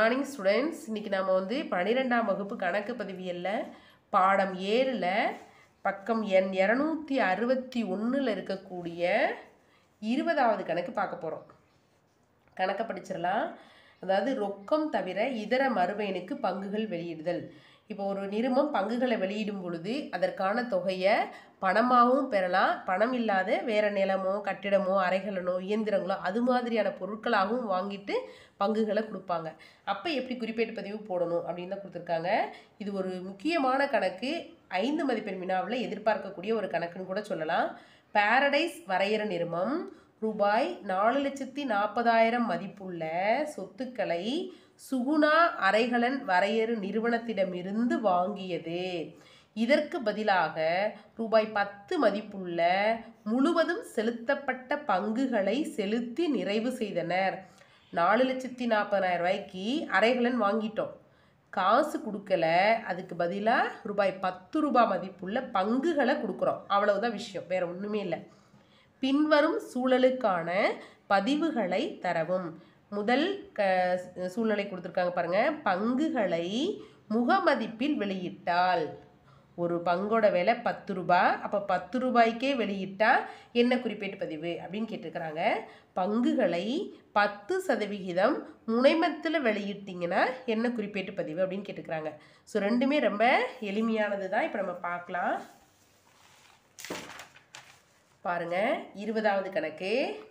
morning students இன்றைக்கி நம்ம வந்து பன்னிரெண்டாம் வகுப்பு கணக்கு பதிவியல்ல பாடம் ஏழில் பக்கம் எண் இரநூத்தி அறுபத்தி ஒன்றில் இருக்கக்கூடிய இருபதாவது கணக்கு பார்க்க போகிறோம் கணக்கை படிச்சிடலாம் அதாவது ரொக்கம் தவிர இதர மறுபயனுக்கு பங்குகள் வெளியிடுதல் இப்போ ஒரு நிறுவனம் பங்குகளை வெளியிடும் பொழுது அதற்கான தொகையை பணமாகவும் பெறலாம் பணம் இல்லாத வேற நிலமோ கட்டிடமோ அறைகளனோ இயந்திரங்களோ அது மாதிரியான பொருட்களாகவும் வாங்கிட்டு பங்குகளை கொடுப்பாங்க அப்போ எப்படி குறிப்பேட்டு பதிவு போடணும் அப்படின்னு தான் கொடுத்துருக்காங்க இது ஒரு முக்கியமான கணக்கு ஐந்து மதிப்பெண் வினாவில் எதிர்பார்க்கக்கூடிய ஒரு கணக்குன்னு கூட சொல்லலாம் பாரடைஸ் வரையற நிறுவனம் ரூபாய் நாலு லட்சத்தி நாற்பதாயிரம் மதிப்புள்ள சொத்துக்களை சுகுணா அரைகலன் வரையறு நிறுவனத்திடமிருந்து வாங்கியது இதற்கு பதிலாக ரூபாய் பத்து மதிப்புள்ள முழுவதும் செலுத்தப்பட்ட பங்குகளை செலுத்தி நிறைவு செய்தனர் நாலு லட்சத்தி நாற்பதாயிரம் ரூபாய்க்கு அரைகலன் வாங்கிட்டோம் காசு கொடுக்கல அதுக்கு பதிலாக ரூபாய் பத்து ரூபாய் மதிப்புள்ள பங்குகளை கொடுக்குறோம் அவ்வளவுதான் விஷயம் வேற ஒன்றுமே இல்லை பின்வரும் சூழலுக்கான பதிவுகளை தரவும் முதல் க சூழ்நிலை கொடுத்துருக்காங்க பாருங்க பங்குகளை முகமதிப்பில் வெளியிட்டால் ஒரு பங்கோட விலை பத்து ரூபாய் அப்போ பத்து ரூபாய்க்கே வெளியிட்டா என்ன குறிப்பேட்டு பதிவு அப்படின்னு கேட்டிருக்கிறாங்க பங்குகளை பத்து சதவிகிதம் முனைமத்தில் வெளியிட்டிங்கன்னா என்ன குறிப்பேட்டு பதிவு அப்படின்னு கேட்டிருக்கிறாங்க ஸோ ரெண்டுமே ரொம்ப எளிமையானது தான் இப்போ நம்ம பார்க்கலாம் பாருங்க இருபதாவது கணக்கு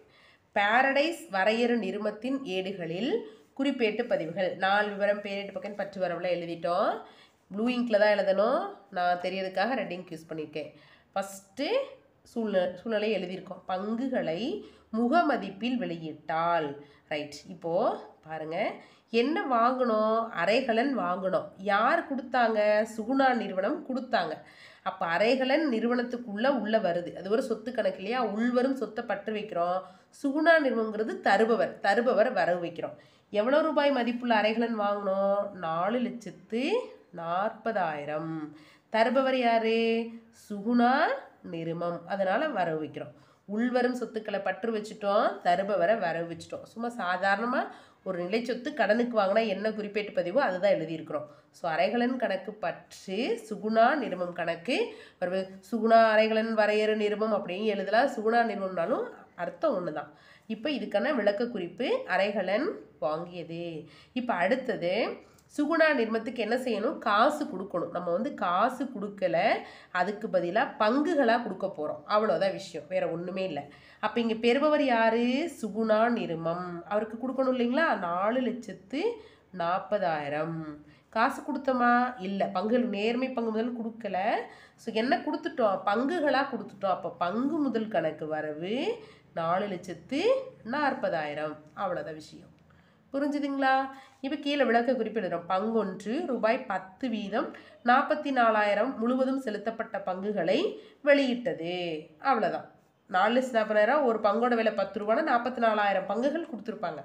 பாரடைஸ் வரையறு நிறுமத்தின் ஏடுகளில் குறிப்பேட்டு பதிவுகள் நாலு விவரம் பேரேட்டு பக்கம் பற்று வரவில் எழுதிட்டோம் ப்ளூ இங்கில் தான் எழுதணும் நான் தெரியறதுக்காக ரெட் இங்க் யூஸ் பண்ணியிருக்கேன் ஃபஸ்ட்டு சூழ்நிலை சூழ்நிலை எழுதியிருக்கோம் பங்குகளை முகமதிப்பில் வெளியிட்டால் ரைட் இப்போது பாருங்கள் என்ன வாங்கணும் அரைகலன் வாங்கணும் யார் கொடுத்தாங்க சுகுணா நிறுவனம் கொடுத்தாங்க அப்போ அரைகலன் நிறுவனத்துக்குள்ளே உள்ளே வருது அது ஒரு சொத்து கணக்கு இல்லையா உள்வரும் சொத்தை பற்று வைக்கிறோம் சுகுணா நிறுவனங்கிறது தருபவர் தருபவர் வரவு வைக்கிறோம் எவ்வளோ ரூபாய் மதிப்புள்ள அரைகலன் வாங்கணும் நாலு லட்சத்து நாற்பதாயிரம் தருபவர் யாரு சுகுணா நிறுமம் அதனால் வரவு வைக்கிறோம் உள்வரும் சொத்துக்களை பற்று வச்சுட்டோம் தருபவரை வரவு வச்சுட்டோம் சும்மா சாதாரணமாக ஒரு நிலை சொத்து கடனுக்கு வாங்கினா என்ன குறிப்பேட்டு பதிவோ அதுதான் எழுதியிருக்கிறோம் ஸோ அரைகலன் கணக்கு பற்று சுகுணா நிறுமம் கணக்கு ஒரு சுகுணா அரைகலன் வரையறு நிறுமம் அப்படின்னு எழுதலாம் சுகுணா நிறுவனம்னாலும் அர்த்தம் ஒன்று தான் இப்போ இதுக்கான விளக்க குறிப்பு அரைகலன் வாங்கியது இப்போ அடுத்தது சுகுணா நிர்மத்துக்கு என்ன செய்யணும் காசு கொடுக்கணும் நம்ம வந்து காசு கொடுக்கல அதுக்கு பதிலாக பங்குகளாக கொடுக்க போகிறோம் அவ்வளோதான் விஷயம் வேற ஒன்றுமே இல்லை அப்போ இங்கே பெறுபவர் யார் சுகுணா நிருமம் அவருக்கு கொடுக்கணும் இல்லைங்களா நாலு லட்சத்து நாற்பதாயிரம் காசு கொடுத்தோமா இல்லை பங்குகள் நேர்மை பங்கு முதல் கொடுக்கல ஸோ என்ன கொடுத்துட்டோம் பங்குகளாக கொடுத்துட்டோம் அப்போ பங்கு முதல் கணக்கு வரவு நாலு லட்சத்து நாற்பதாயிரம் அவ்வளோதான் விஷயம் புரிஞ்சுதுங்களா இப்போ கீழே விளக்க குறிப்பிடுறோம் பங்கொன்று ரூபாய் பத்து வீதம் நாற்பத்தி நாலாயிரம் முழுவதும் செலுத்தப்பட்ட பங்குகளை வெளியிட்டது அவ்வளோதான் நாலு லட்சம் நாற்பதாயிரம் ஒரு பங்கோட விலை பத்து ரூபானா நாற்பத்தி நாலாயிரம் பங்குகள் கொடுத்துருப்பாங்க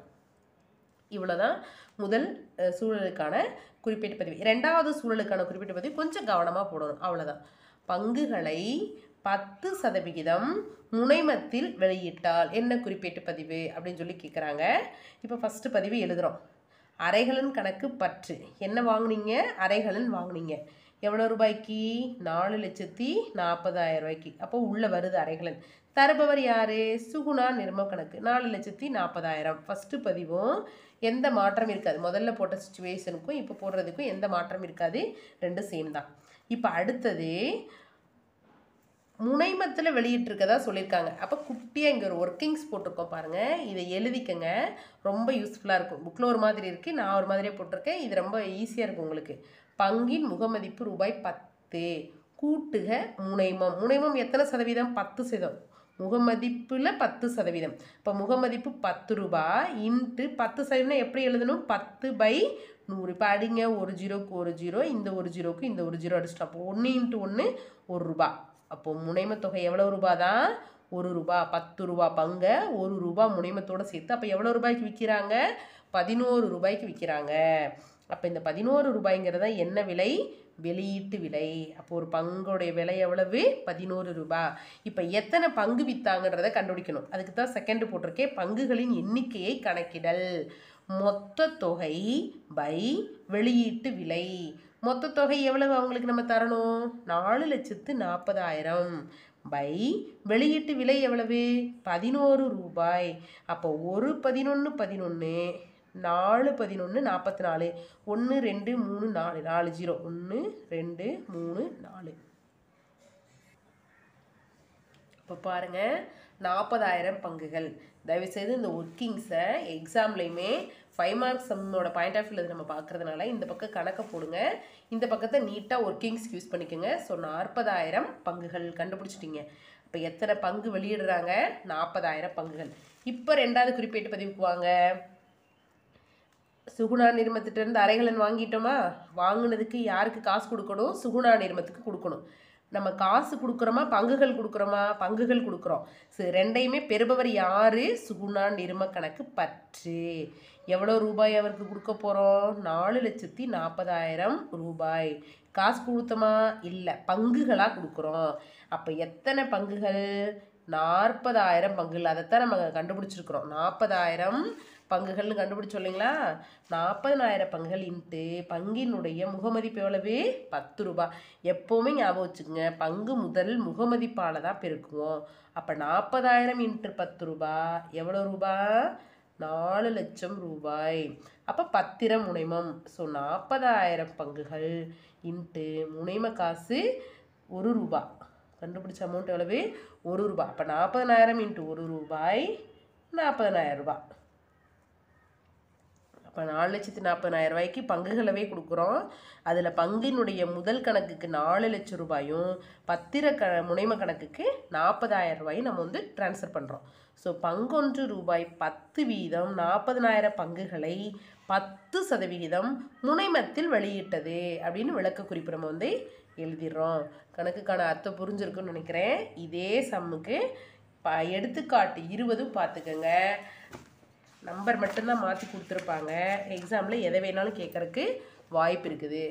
இவ்வளோதான் முதல் சூழலுக்கான குறிப்பிட்ட பதிவு ரெண்டாவது சூழலுக்கான குறிப்பிட்ட பதிவு கொஞ்சம் கவனமாக போடணும் அவ்வளோதான் பங்குகளை பத்து சதவிகிதம் முனைமத்தில் வெளியிட்டால் என்ன குறிப்பேட்டு பதிவு அப்படின்னு சொல்லி கேட்குறாங்க இப்போ ஃபஸ்ட்டு பதிவு எழுதுகிறோம் அரைகலன் கணக்கு பற்று என்ன வாங்குனீங்க அரைகலன் வாங்குனீங்க எவ்வளோ ரூபாய்க்கு நாலு லட்சத்தி நாற்பதாயிரம் ரூபாய்க்கு அப்போ உள்ளே வருது அரைகலன் தருபவர் யார் சுகுணா நிர்ம கணக்கு நாலு லட்சத்தி நாற்பதாயிரம் ஃபஸ்ட்டு பதிவும் எந்த மாற்றம் இருக்காது முதல்ல போட்ட சுச்சுவேஷனுக்கும் இப்போ போடுறதுக்கும் எந்த மாற்றம் இருக்காது ரெண்டும் சேம் தான் இப்போ அடுத்தது முனைமத்தில் வெளியிட்டிருக்கதா சொல்லியிருக்காங்க அப்போ குட்டியாக இங்கே ஒரு ஒர்க்கிங்ஸ் போட்டிருக்கோம் பாருங்கள் இதை எழுதிக்கங்க ரொம்ப யூஸ்ஃபுல்லாக இருக்கும் புக்கில் ஒரு மாதிரி இருக்குது நான் ஒரு மாதிரியே போட்டிருக்கேன் இது ரொம்ப ஈஸியாக இருக்கும் உங்களுக்கு பங்கின் முகமதிப்பு ரூபாய் பத்து கூட்டுக முனைமம் முனைமம் எத்தனை சதவீதம் பத்து சதவீதம் முகமதிப்பில் பத்து சதவீதம் இப்போ முகமதிப்பு பத்து ரூபாய் இன்ட்டு பத்து சதவீதம் எப்படி எழுதணும் பத்து பை நூறு இப்போ அடிங்க ஒரு ஜீரோக்கு ஒரு ஜீரோ இந்த ஒரு ஜீரோக்கு இந்த ஒரு ஜீரோ அடிச்சிட்டோம் அப்போ ஒன்று இன்ட்டு ஒன்று ஒரு ரூபா அப்போ முனைம தொகை எவ்வளோ ரூபா தான் ஒரு ரூபா பத்து ரூபா பங்கை ஒரு ரூபா முனைமத்தோடு சேர்த்து அப்போ எவ்வளோ ரூபாய்க்கு விற்கிறாங்க பதினோரு ரூபாய்க்கு விற்கிறாங்க அப்போ இந்த பதினோரு ரூபாய்ங்கிறத என்ன விலை வெளியீட்டு விலை அப்போ ஒரு பங்குடைய விலை எவ்வளவு பதினோரு ரூபாய் இப்போ எத்தனை பங்கு வித்தாங்கன்றதை கண்டுபிடிக்கணும் அதுக்கு தான் செகண்ட் போட்டிருக்கேன் பங்குகளின் எண்ணிக்கையை கணக்கிடல் மொத்த தொகை பை வெளியீட்டு விலை மொத்த தொகை எவ்வளவு அவங்களுக்கு நம்ம தரணும் நாலு லட்சத்து நாற்பதாயிரம் பை வெளியீட்டு விலை எவ்வளவு பதினோரு ரூபாய் அப்போ ஒரு பதினொன்று பதினொன்று நாலு பதினொன்று நாற்பத்தி நாலு ஒன்று ரெண்டு மூணு நாலு நாலு ஜீரோ ஒன்று ரெண்டு மூணு நாலு இப்போ பாருங்கள் நாற்பதாயிரம் பங்குகள் தயவுசெய்து இந்த ஒர்க்கிங்ஸை எக்ஸாம்லேயுமே ஃபைவ் மார்க்ஸ் சம்மோட பாயிண்ட் ஆஃப் வியூவில் நம்ம பார்க்குறதுனால இந்த பக்கம் கணக்கை போடுங்க இந்த பக்கத்தை நீட்டாக ஒர்க்கிங்ஸ் யூஸ் பண்ணிக்கோங்க ஸோ நாற்பதாயிரம் பங்குகள் கண்டுபிடிச்சிட்டிங்க இப்போ எத்தனை பங்கு வெளியிடுறாங்க நாற்பதாயிரம் பங்குகள் இப்போ ரெண்டாவது குறிப்பேட்டு பதிவுக்கு வாங்க சுகுணா நிறுமத்திட்ட இருந்து அரைகலன் வாங்கிட்டோமா வாங்கினதுக்கு யாருக்கு காசு கொடுக்கணும் சுகுணா நிறுமத்துக்கு கொடுக்கணும் நம்ம காசு கொடுக்குறோமா பங்குகள் கொடுக்குறோமா பங்குகள் கொடுக்குறோம் சரி ரெண்டையுமே பெறுபவர் யாரு சுகுணா நிறும கணக்கு பற்று எவ்வளோ ரூபாய் அவருக்கு கொடுக்க போகிறோம் நாலு லட்சத்தி நாற்பதாயிரம் ரூபாய் காசு கொடுத்தோமா இல்லை பங்குகளாக கொடுக்குறோம் அப்போ எத்தனை பங்குகள் நாற்பதாயிரம் பங்குகள் அதைத்தான் நம்ம கண்டுபிடிச்சிருக்கிறோம் நாற்பதாயிரம் பங்குகள்னு கண்டுபிடிச்சோம் இல்லைங்களா நாற்பதனாயிரம் பங்குகள் இன்ட்டு பங்கினுடைய முகமதிப்பு எவ்வளவு பத்து ரூபாய் எப்போவுமே ஞாபகம் வச்சுக்கோங்க பங்கு முதல் முகமதிப்பால் தான் பெருக்குவோம் அப்போ நாற்பதாயிரம் இன்ட்டு பத்து ரூபாய் எவ்வளோ ரூபாய் நாலு லட்சம் ரூபாய் அப்போ பத்திரம் முனைமம் ஸோ நாற்பதாயிரம் பங்குகள் இன்ட்டு முனைம காசு ஒரு ரூபா கண்டுபிடிச்ச அமௌண்ட் எவ்வளவு ஒரு ரூபா அப்போ நாற்பதனாயிரம் இன்ட்டு ஒரு ரூபாய் நாற்பதனாயிரம் ரூபாய் அப்போ நாலு லட்சத்தி நாற்பதாயிரம் ரூபாய்க்கு பங்குகளவே கொடுக்குறோம் அதில் பங்கினுடைய முதல் கணக்குக்கு நாலு லட்சம் ரூபாயும் பத்திர க முனைம கணக்குக்கு நாற்பதாயிரம் ரூபாயும் நம்ம வந்து ட்ரான்ஸ்ஃபர் பண்ணுறோம் ஸோ பங்கொன்று ரூபாய் பத்து வீதம் நாற்பதனாயிரம் பங்குகளை பத்து சதவிகிதம் முனைமத்தில் வெளியிட்டது அப்படின்னு விளக்க குறிப்பு நம்ம வந்து எழுதிடுறோம் கணக்குக்கான அர்த்தம் புரிஞ்சிருக்குன்னு நினைக்கிறேன் இதே சம்முக்கு ப எடுத்துக்காட்டு இருபதும் பார்த்துக்கோங்க நம்பர் மட்டும்தான் மாற்றி கொடுத்துருப்பாங்க எக்ஸாமில் எதை வேணாலும் கேட்குறக்கு வாய்ப்பு இருக்குது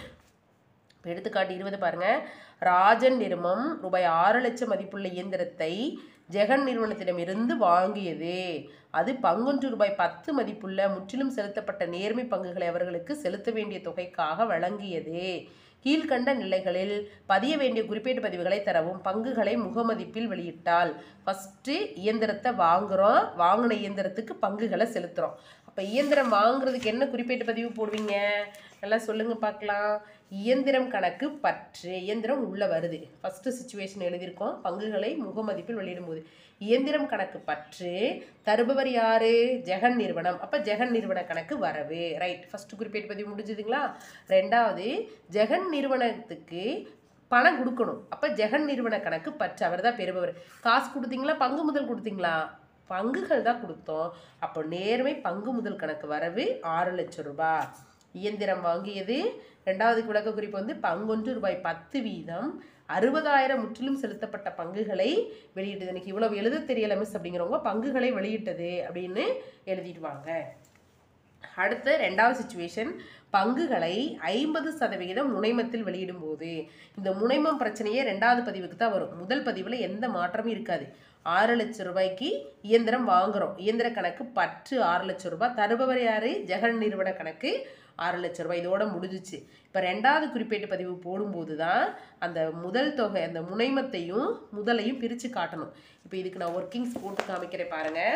இப்போ எடுத்துக்காட்டு இருபது பாருங்கள் ராஜன் நிறுமம் ரூபாய் ஆறு லட்சம் மதிப்புள்ள இயந்திரத்தை ஜெகன் நிறுவனத்திடமிருந்து வாங்கியது அது பங்கொன்று ரூபாய் பத்து மதிப்புள்ள முற்றிலும் செலுத்தப்பட்ட நேர்மை பங்குகளை அவர்களுக்கு செலுத்த வேண்டிய தொகைக்காக வழங்கியது கீழ்கண்ட நிலைகளில் பதிய வேண்டிய குறிப்பேட்டு பதிவுகளை தரவும் பங்குகளை முகமதிப்பில் வெளியிட்டால் ஃபஸ்ட்டு இயந்திரத்தை வாங்குகிறோம் வாங்கின இயந்திரத்துக்கு பங்குகளை செலுத்துகிறோம் அப்போ இயந்திரம் வாங்குறதுக்கு என்ன குறிப்பேட்டு பதிவு போடுவீங்க நல்லா சொல்லுங்க பார்க்கலாம் இயந்திரம் கணக்கு பற்று இயந்திரம் உள்ளே வருது ஃபஸ்ட்டு சுச்சுவேஷன் எழுதியிருக்கோம் பங்குகளை முகமதிப்பில் வெளியிடும்போது இயந்திரம் கணக்கு பற்று தருபவர் யாரு ஜெகன் நிறுவனம் அப்போ ஜெகன் நிறுவன கணக்கு வரவு ரைட் ஃபஸ்ட்டு குறிப்பேட்டு பதிவு முடிஞ்சுதுங்களா ரெண்டாவது ஜெகன் நிறுவனத்துக்கு பணம் கொடுக்கணும் அப்போ ஜெகன் நிறுவன கணக்கு பற்று அவர் தான் பெறுபவர் காசு கொடுத்தீங்களா பங்கு முதல் கொடுத்தீங்களா பங்குகள் தான் கொடுத்தோம் அப்போ நேர்மை பங்கு முதல் கணக்கு வரவு ஆறு லட்சம் ரூபாய் இயந்திரம் வாங்கியது ரெண்டாவது விளக்க குறிப்பு வந்து பங்கொன்று ரூபாய் பத்து வீதம் அறுபதாயிரம் முற்றிலும் செலுத்தப்பட்ட பங்குகளை வெளியிட்டது எனக்கு இவ்வளவு எழுத தெரியல மிஸ் அப்படிங்கிறவங்க பங்குகளை வெளியிட்டது அப்படின்னு எழுதிட்டு வாங்க அடுத்த ரெண்டாவது சுச்சுவேஷன் பங்குகளை ஐம்பது சதவிகிதம் முனைமத்தில் வெளியிடும்போது இந்த முனைமம் பிரச்சனையே ரெண்டாவது பதிவுக்கு தான் வரும் முதல் பதிவில் எந்த மாற்றமும் இருக்காது ஆறு லட்சம் ரூபாய்க்கு இயந்திரம் வாங்குறோம் இயந்திர கணக்கு பற்று ஆறு லட்சம் ரூபாய் தருபவர் யாரு ஜெகன் நிறுவன கணக்கு ஆறு லட்சம் ரூபாய் இதோட முடிஞ்சிச்சு இப்போ ரெண்டாவது குறிப்பேட்டு பதிவு போடும்போது தான் அந்த முதல் தொகை அந்த முனைமத்தையும் முதலையும் பிரித்து காட்டணும் இப்போ இதுக்கு நான் ஒர்க்கிங்ஸ் போட்டு காமிக்கிறேன் பாருங்கள்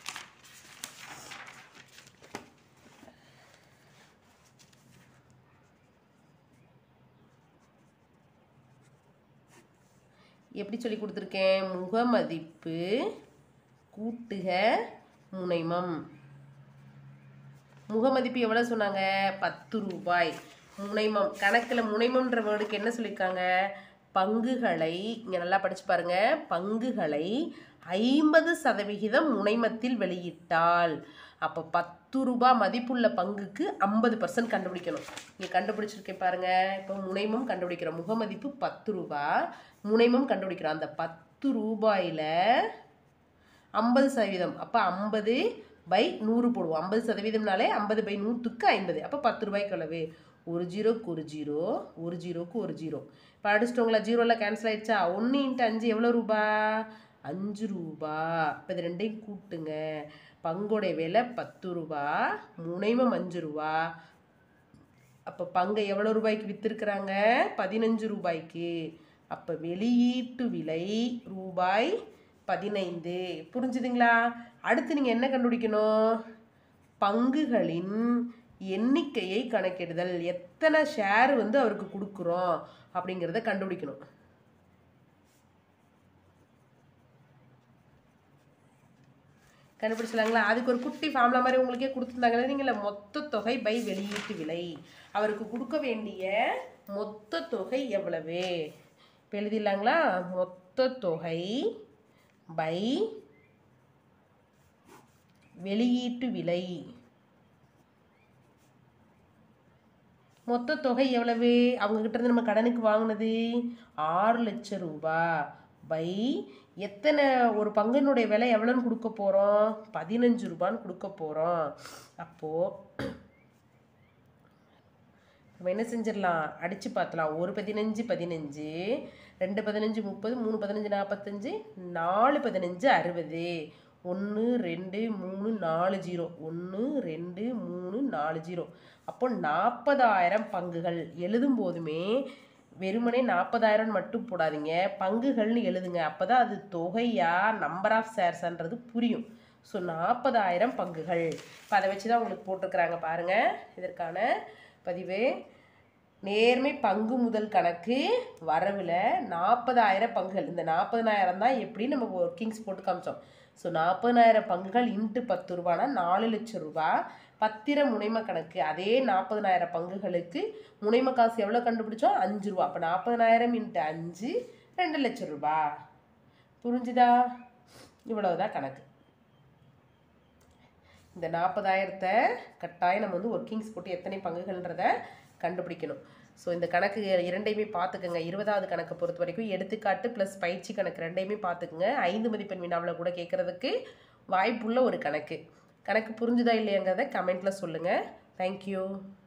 எப்படி சொல்லி கொடுத்துருக்கேன் முகமதிப்பு கூட்டுக முனைமம் முகமதிப்பு எவ்வளோ சொன்னாங்க பத்து ரூபாய் முனைமம் கணக்கில் முனைமம்ன்ற வேர்டுக்கு என்ன சொல்லியிருக்காங்க பங்குகளை இங்கே நல்லா படிச்சு பாருங்க பங்குகளை ஐம்பது சதவிகிதம் முனைமத்தில் வெளியிட்டால் அப்போ பத்து ரூபாய் மதிப்புள்ள பங்குக்கு ஐம்பது பர்சன்ட் கண்டுபிடிக்கணும் இங்கே கண்டுபிடிச்சிருக்கேன் பாருங்க இப்போ முனைமம் கண்டுபிடிக்கிறோம் முகமதிப்பு பத்து ரூபாய் முனைமம் கண்டுபிடிக்கிறோம் அந்த பத்து ரூபாயில் ஐம்பது சதவீதம் அப்போ ஐம்பது பை நூறு போடுவோம் ஐம்பது சதவீதம்னாலே ஐம்பது பை நூற்றுக்கு ஐம்பது அப்போ பத்து ரூபாய்க்கு அளவு ஒரு ஜீரோக்கு ஒரு ஜீரோ ஒரு ஜீரோக்கு ஒரு ஜீரோ இப்போ அடிச்சிட்டோங்களா ஜீரோவில் கேன்சல் ஆயிடுச்சா ஒன்று இன்ட்டு அஞ்சு எவ்வளோ ரூபா அஞ்சு ரூபா இப்போ இது ரெண்டையும் கூட்டுங்க பங்கோடைய விலை பத்து ரூபா முனைமம் அஞ்சு ரூபா அப்போ பங்கை எவ்வளோ ரூபாய்க்கு விற்றுருக்குறாங்க பதினஞ்சு ரூபாய்க்கு அப்போ வெளியீட்டு விலை ரூபாய் பதினைந்து புரிஞ்சுதுங்களா அடுத்து நீங்கள் என்ன கண்டுபிடிக்கணும் பங்குகளின் எண்ணிக்கையை கணக்கிடுதல் எத்தனை ஷேர் வந்து அவருக்கு கொடுக்குறோம் அப்படிங்கிறத கண்டுபிடிக்கணும் கண்டுபிடிச்சலாங்களா அதுக்கு ஒரு குட்டி ஃபார்முலா மாதிரி உங்களுக்கே கொடுத்துருந்தாங்களே நீங்கள மொத்த தொகை பை வெளியீட்டு விலை அவருக்கு கொடுக்க வேண்டிய மொத்த தொகை எவ்வளவு இப்போ எழுதிடலாங்களா மொத்த தொகை பை வெளியீட்டு விலை மொத்த தொகை எவ்வளவு அவங்க கிட்ட இருந்து நம்ம கடனுக்கு வாங்கினது ஆறு லட்சம் ரூபா பை எத்தனை ஒரு பங்கினுடைய விலை எவ்வளோன்னு கொடுக்க போகிறோம் பதினஞ்சு ரூபான்னு கொடுக்க போகிறோம் அப்போது நம்ம என்ன செஞ்சிடலாம் அடித்து பார்த்துலாம் ஒரு பதினஞ்சு பதினஞ்சு ரெண்டு பதினஞ்சு முப்பது மூணு பதினஞ்சு நாற்பத்தஞ்சு நாலு பதினஞ்சு அறுபது ஒன்று ரெண்டு மூணு நாலு ஜீரோ ஒன்று ரெண்டு மூணு நாலு ஜீரோ அப்போ நாற்பதாயிரம் பங்குகள் எழுதும் போதுமே வெறுமனே நாற்பதாயிரம் மட்டும் போடாதீங்க பங்குகள்னு எழுதுங்க அப்போ தான் அது தொகையா நம்பர் ஆஃப் ஷேர்ஸ்ன்றது புரியும் ஸோ நாற்பதாயிரம் பங்குகள் இப்போ அதை வச்சு தான் உங்களுக்கு போட்டிருக்கிறாங்க பாருங்கள் இதற்கான பதிவு நேர்மை பங்கு முதல் கணக்கு வரவில் நாற்பதாயிரம் பங்குகள் இந்த நாற்பதாயிரம் தான் எப்படி நம்ம ஒர்க்கிங்ஸ் போட்டு காமிச்சோம் ஸோ நாற்பதாயிரம் பங்குகள் இன்ட்டு பத்து ரூபானா நாலு லட்சம் ரூபா பத்திர முனைம கணக்கு அதே நாற்பதனாயிரம் பங்குகளுக்கு முனைம காசு எவ்வளோ கண்டுபிடிச்சோம் அஞ்சு ரூபா அப்போ நாற்பதனாயிரம் இன்ட்டு அஞ்சு ரெண்டு லட்சம் ரூபா புரிஞ்சுதா இவ்வளவுதான் கணக்கு இந்த நாற்பதாயிரத்தை கட்டாயம் நம்ம வந்து ஒர்க்கிங்ஸ் போட்டு எத்தனை பங்குகள்ன்றத கண்டுபிடிக்கணும் ஸோ இந்த கணக்கு இரண்டையுமே பார்த்துக்கோங்க இருபதாவது கணக்கை பொறுத்த வரைக்கும் எடுத்துக்காட்டு ப்ளஸ் பயிற்சி கணக்கு ரெண்டையுமே பார்த்துக்குங்க ஐந்து மதிப்பெண் வினாவில் கூட கேட்குறதுக்கு வாய்ப்புள்ள ஒரு கணக்கு கணக்கு புரிஞ்சுதா இல்லையாங்கிறத கமெண்ட்டில் சொல்லுங்கள் தேங்க்யூ